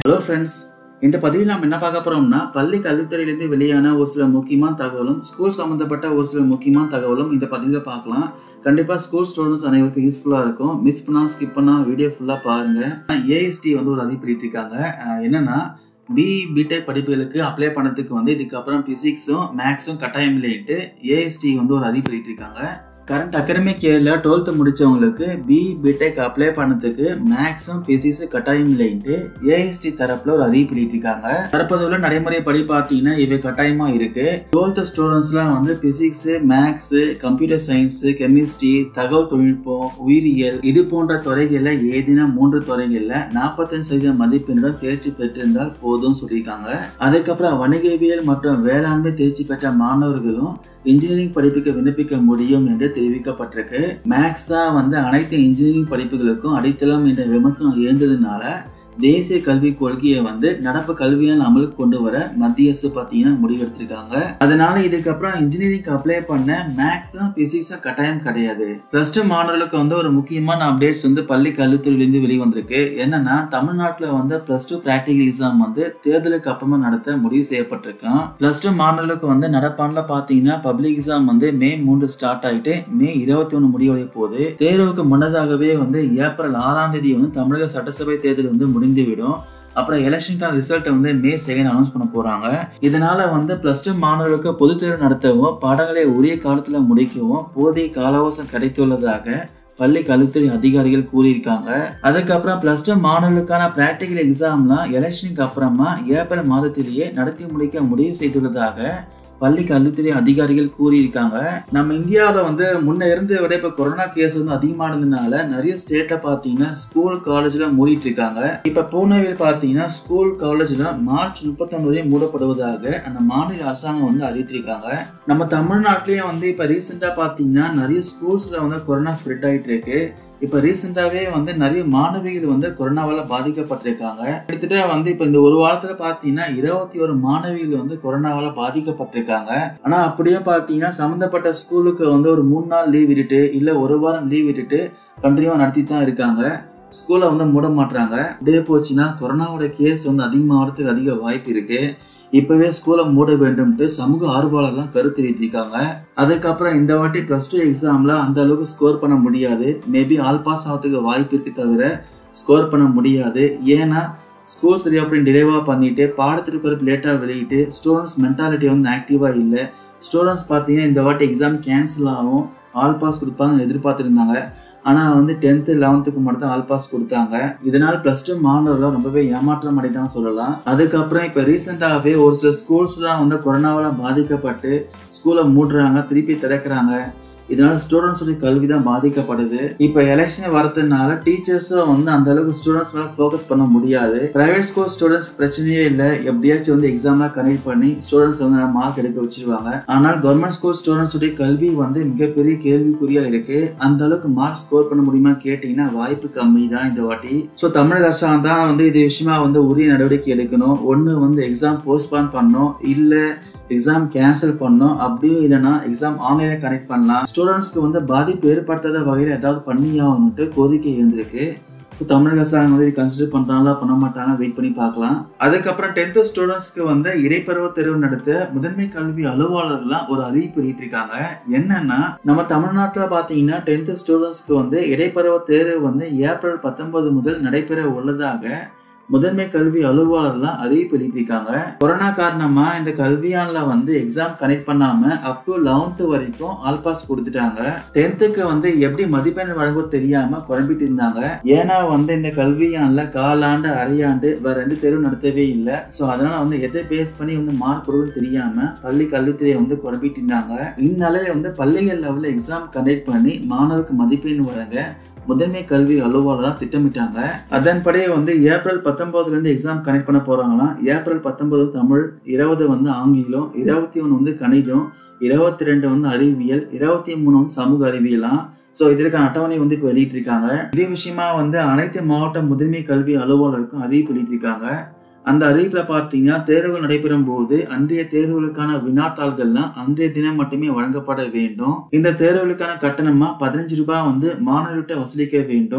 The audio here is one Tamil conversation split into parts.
ஹலோ ஃப்ரெண்ட்ஸ் இந்த பதிவில் நாம் என்ன பார்க்க போறோம்னா பள்ளி கல்வித்துறையிலிருந்து வெளியான ஒரு சில முக்கியமான தகவலும் ஸ்கூல் சம்மந்தப்பட்ட ஒரு சில முக்கியமான தகவலும் இந்த பதிவில் பார்க்கலாம் கண்டிப்பாக ஸ்கூல் ஸ்டூடெண்ட்ஸ் அனைவருக்கும் யூஸ்ஃபுல்லாக இருக்கும் மிஸ் பண்ணா ஸ்கிப் பண்ணா வீடியோ ஃபுல்லாக பாருங்க ஏஎஸ்டி வந்து ஒரு அறிவிப்பு இருக்காங்க அஹ் என்னன்னா பிஇ பிடெக் படிப்புகளுக்கு அப்ளை பண்ணதுக்கு வந்து இதுக்கப்புறம் பிசிக்ஸும் மேக்ஸும் கட்டாயம் இல்லைன்ட்டு ஏஎஸ்டி வந்து ஒரு அறிவிப்பு இருக்காங்க கரண்ட் அகாடமிக் இயரில் டுவெல்த்து முடித்தவங்களுக்கு பிஇ பிடெக் அப்ளை பண்ணதுக்கு மேக்ஸும் பிசிக்ஸும் கட்டாயம் இல்லைன்ட்டு ஏஎஸ்டி தரப்பில் ஒரு அறிவிப்பு வெளியிட்டிருக்காங்க தற்போதுள்ள நடைமுறை படி பார்த்தீங்கன்னா இவை கட்டாயமாக இருக்கு டுவெல்த்து ஸ்டூடெண்ட்ஸ்லாம் வந்து physics maths computer science chemistry தகவல் தொழில்நுட்பம் உயிரியல் இது போன்ற துறைகளில் ஏதேனும் மூன்று துறைகளில் நாற்பத்தஞ்சு சதவீத மதிப்பெண்ணுடன் தேர்ச்சி பெற்றிருந்தால் போதும் சொல்லியிருக்காங்க அதுக்கப்புறம் வணிகவியல் மற்றும் வேளாண்மை தேர்ச்சி பெற்ற மாணவர்களும் இன்ஜினியரிங் படிப்புக்கு விண்ணப்பிக்க முடியும் என்று தெரிவிக்கப்பட்டிருக்கு மேக்ஸ் தான் வந்து அனைத்து இன்ஜினியரிங் படிப்புகளுக்கும் அடித்தளம் என்ற விமர்சனம் இருந்ததுனால தேசிய கல்விக் கொள்கையை வந்து நடப்பு கல்வியால் அமலுக்கு கொண்டு வர மத்திய அரசு பார்த்தீங்கன்னா முடிவெடுத்திருக்காங்க அதனால இதுக்கப்புறம் இன்ஜினியரிங் அப்ளை பண்ண மேக்ஸும் பிசிக்ஸும் கட்டாயம் கிடையாது பிளஸ் டூ மாணவர்களுக்கு வந்து ஒரு முக்கியமான அப்டேட்ஸ் வந்து பள்ளி கல்வித்துறையிலிருந்து வெளிவந்திருக்கு என்னன்னா தமிழ்நாட்டில் வந்து பிளஸ் டூ ப்ராக்டிகல் எக்ஸாம் வந்து தேர்தலுக்கு அப்புறமா நடத்த முடிவு செய்யப்பட்டிருக்கான் பிளஸ் டூ மாணவர்களுக்கு வந்து நடப்பான்ல பார்த்தீங்கன்னா பப்ளிக் எக்ஸாம் வந்து மே மூன்று ஸ்டார்ட் ஆயிட்டு மே இருபத்தி ஒன்று முடிவடைய போகுது தேர்வுக்கு முன்னதாகவே வந்து ஏப்ரல் ஆறாம் தேதி வந்து தமிழக சட்டசபை தேர்தல் வந்து முடிந்துவிடும் அப்புறம் எலெக்ஷனுக்கான ரிசல்ட்டை வந்து மே செகண்ட் அனௌன்ஸ் பண்ண போறாங்க இதனால வந்து பிளஸ் டூ மாணவர்களுக்கு பொதுத் தேர்வு நடத்தவும் பாடங்களை உரிய காலத்துல முடிக்கவும் போதிய கால அவகாசம் கிடைத்துள்ளதாக பள்ளி கல்வித்துறை அதிகாரிகள் கூறியிருக்காங்க அதுக்கப்புறம் பிளஸ் டூ மாணவர்களுக்கான பிராக்டிகல் எக்ஸாம்லாம் எலெக்ஷனுக்கு அப்புறமா ஏப்ரல் மாதத்திலேயே நடத்தி முடிக்க முடிவு செய்துள்ளதாக பள்ளி கல்வித்துறை அதிகாரிகள் கூறியிருக்காங்க நம்ம இந்தியாவில் வந்து முன்ன இருந்த விட இப்போ கொரோனா கேஸ் வந்து அதிகமானதுனால நிறைய ஸ்டேட்ல பார்த்தீங்கன்னா ஸ்கூல் காலேஜ்ல மூடிட்டு இருக்காங்க இப்போ பூனேவில் பார்த்தீங்கன்னா ஸ்கூல் காலேஜ்ல மார்ச் முப்பத்தொன்று வரை மூடப்படுவதாக அந்த மாநில அரசாங்கம் வந்து அறிவித்திருக்காங்க நம்ம தமிழ்நாட்டிலேயும் வந்து இப்போ ரீசெண்டாக பார்த்தீங்கன்னா நிறைய ஸ்கூல்ஸ்ல வந்து கொரோனா ஸ்ப்ரெட் ஆகிட்டு இருக்கு இப்போ ரீசெண்டாகவே வந்து நிறைய மாணவிகள் வந்து கொரோனாவால் பாதிக்கப்பட்டிருக்காங்க கிட்டத்தட்ட வந்து இப்போ இந்த ஒரு வாரத்தில் பார்த்தீங்கன்னா இருபத்தி ஒரு மாணவிகள் வந்து கொரோனாவால் பாதிக்கப்பட்டிருக்காங்க ஆனால் அப்படியே பார்த்தீங்கன்னா சம்மந்தப்பட்ட ஸ்கூலுக்கு வந்து ஒரு மூணு நாள் லீவ் விட்டுட்டு இல்லை ஒரு வாரம் லீவ் விட்டுட்டு கண்டினியூவாக நடத்தி தான் இருக்காங்க ஸ்கூலை வந்து மூட மாட்டாங்க அப்படியே போச்சுன்னா கொரோனாவோட கேஸ் வந்து அதிகமாகிறதுக்கு அதிக வாய்ப்பு இருக்கு இப்பவே ஸ்கூலை மூட வேண்டும்ட்டு சமூக ஆர்வலர்லாம் கருத்து தெரிவித்திருக்காங்க அதுக்கப்புறம் இந்த வாட்டி ப்ளஸ் டூ எக்ஸாம்ல அந்த அளவுக்கு ஸ்கோர் பண்ண முடியாது மேபி ஆல் பாஸ் ஆகிறதுக்கு வாய்ப்பு இருக்கு தவிர ஸ்கோர் பண்ண முடியாது ஏன்னா ஸ்கூல் சரி அப்படின்னு டிலேவாக பண்ணிட்டு பாடத்திற்கு ஒரு லேட்டாக வெளியிட்டு ஸ்டூடெண்ட்ஸ் மென்டாலிட்டி வந்து ஆக்டிவாக இல்லை ஸ்டூடெண்ட்ஸ் பார்த்தீங்கன்னா இந்த வாட்டி எக்ஸாம் கேன்சல் ஆகும் ஆல் பாஸ் கொடுப்பாங்கன்னு எதிர்பார்த்துருந்தாங்க ஆனால் வந்து டென்த்து லெவன்த்துக்கு மட்டும் தான் ஆல் பாஸ் கொடுத்தாங்க இதனால் ப்ளஸ் டூ மாணவர்கள் ரொம்பவே ஏமாற்றம் அடைதான் சொல்லலாம் அதுக்கப்புறம் இப்போ ரீசெண்டாகவே ஒரு சில ஸ்கூல்ஸ்லாம் வந்து கொரோனாவால் பாதிக்கப்பட்டு ஸ்கூலை மூடுறாங்க திருப்பி திறக்கிறாங்க இதனால ஸ்டூடெண்ட்ஸோட கல்வி தான் பாதிக்கப்படுது இப்போ எலெக்ஷன் வரதுனால டீச்சர்ஸும் வந்து அந்த அளவுக்கு ஸ்டூடெண்ட்ஸ் மேலே ஃபோக்கஸ் பண்ண முடியாது பிரைவேட் ஸ்கூல் ஸ்டூடெண்ட்ஸ் பிரச்சனையே இல்லை எப்படியாச்சும் வந்து எக்ஸாம்லாம் கனெக்ட் பண்ணி ஸ்டூடெண்ட்ஸ் வந்து மார்க் எடுக்க வச்சிருவாங்க ஆனால் கவர்மெண்ட் ஸ்கூல் ஸ்டூடெண்ட்ஸுடைய கல்வி வந்து மிகப்பெரிய கேள்விக்குறியா இருக்கு அந்த அளவுக்கு மார்க் ஸ்கோர் பண்ண முடியுமா கேட்டீங்கன்னா வாய்ப்பு கம்மி தான் இந்த வாட்டி ஸோ தமிழக அரசாங்கம் தான் வந்து இது விஷயமா வந்து உரிய நடவடிக்கை எடுக்கணும் ஒன்று வந்து எக்ஸாம் போஸ்ட்பான் பண்ணணும் இல்லை எக்ஸாம் கேன்சல் பண்ணோம் அப்படியும் இல்லைன்னா எக்ஸாம் ஆன்லைனில் கனெக்ட் பண்ணலாம் ஸ்டூடெண்ட்ஸ்க்கு வந்து பாதிப்பு ஏற்படுத்தாத வகையில் ஏதாவது பண்ணியாகணும்ட்டு கோரிக்கை இருந்திருக்கு இப்போ தமிழக அரசாங்கம் வந்து கன்சிடர் பண்ணுறாங்களா பண்ண மாட்டாங்களா வெயிட் பண்ணி பார்க்கலாம் அதுக்கப்புறம் டென்த்து ஸ்டூடெண்ட்ஸ்க்கு வந்து இடைப்பருவ தேர்வு நடத்த முதன்மை கல்வி அலுவலர்லாம் ஒரு அறிவிப்பு வெளியிட்டிருக்காங்க என்னன்னா நம்ம தமிழ்நாட்டில் பார்த்தீங்கன்னா டென்த்து ஸ்டூடெண்ட்ஸ்க்கு வந்து இடைப்பருவ தேர்வு வந்து ஏப்ரல் பத்தொன்பது முதல் நடைபெற உள்ளதாக முதன்மை கல்வி அலுவலர்லாம் அறிவிப்பு வெளியிட்டிருக்காங்க கொரோனா காரணமா இந்த கல்வியான்ல வந்து எக்ஸாம் கனெக்ட் பண்ணாம அப் டு லெவன்த் வரைக்கும் ஆல் பாஸ் கொடுத்துட்டாங்க டென்த்துக்கு வந்து எப்படி மதிப்பெண் வழங்குவது தெரியாம குழம்பிட்டு இருந்தாங்க ஏன்னா வந்து இந்த கல்வியான்ல காலாண்டு அரையாண்டு வேற எந்த தேர்வு நடத்தவே இல்லை ஸோ அதனால வந்து எதை பேஸ் பண்ணி வந்து மார்க் கொடுக்குன்னு தெரியாம பள்ளி கல்வித்துறையை வந்து குழம்பிட்டு இருந்தாங்க இந்நிலையில வந்து பள்ளிகள் லெவலில் எக்ஸாம் கண்டக்ட் பண்ணி மாணவருக்கு மதிப்பெண் வழங்க முதன்மை கல்வி அலுவலர் திட்டமிட்டாங்க அதன்படி வந்து ஏப்ரல் பத்தொன்பதுல இருந்து எக்ஸாம் கனெக்ட் பண்ண போறாங்களாம் ஏப்ரல் பத்தொன்பது தமிழ் இருபது வந்து ஆங்கிலம் இருபத்தி ஒன்று வந்து கணிதம் இருபத்தி ரெண்டு வந்து அறிவியல் இருபத்தி மூணு வந்து சமூக அறிவியலாம் ஸோ இதற்கான அட்டவணை வந்து இப்போ வெளியிட்டிருக்காங்க இதே விஷயமா வந்து அனைத்து மாவட்ட முதன்மை கல்வி அலுவலருக்கும் அறிவிப்பு வெளியிட்டிருக்காங்க அந்த அறிவிப்பில் பார்த்தீங்கன்னா தேர்வுகள் நடைபெறும் போது அன்றைய தேர்வுகளுக்கான வினாத்தாள்கள்லாம் அன்றைய தினம் மட்டுமே வழங்கப்பட வேண்டும் இந்த தேர்வுகளுக்கான கட்டணமா பதினஞ்சு ரூபாய் வந்து மாணவர்கிட்ட வசூலிக்க வேண்டும்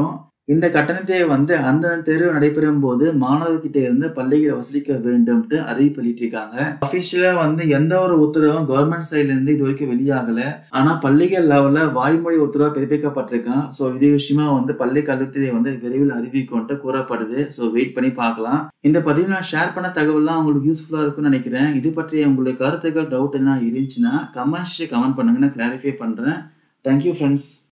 இந்த கட்டணத்தை வந்து அந்தந்த தேர்வு நடைபெறும் போது மாணவர்கிட்ட இருந்து பள்ளிகளை வசூலிக்க வேண்டும்ட்டு அறிவிப்பு வெளியிட்டிருக்காங்க அபிஷியலா வந்து எந்த ஒரு உத்தரவும் கவர்மெண்ட் சைட்ல இருந்து இது வரைக்கும் வெளியாகல ஆனா பள்ளிகள் லெவல்ல வாய்மொழி உத்தரவா பிறப்பிக்கப்பட்டிருக்கான் ஸோ இது விஷயமா வந்து பள்ளி கல்வித்துறை வந்து விரைவில் அறிவிக்கும்ட்டு கூறப்படுது ஸோ வெயிட் பண்ணி பார்க்கலாம் இந்த பதிவு நான் ஷேர் பண்ண தகவல்லாம் உங்களுக்கு யூஸ்ஃபுல்லா இருக்கும்னு நினைக்கிறேன் இது பற்றிய உங்களுக்கு கருத்துக்கள் டவுட் எதுனா இருந்துச்சுன்னா கமெண்ட்ஸ் கமெண்ட் பண்ணுங்க நான் கிளாரிஃபை பண்றேன் தேங்க்யூ ஃப்ரெண்ட்ஸ்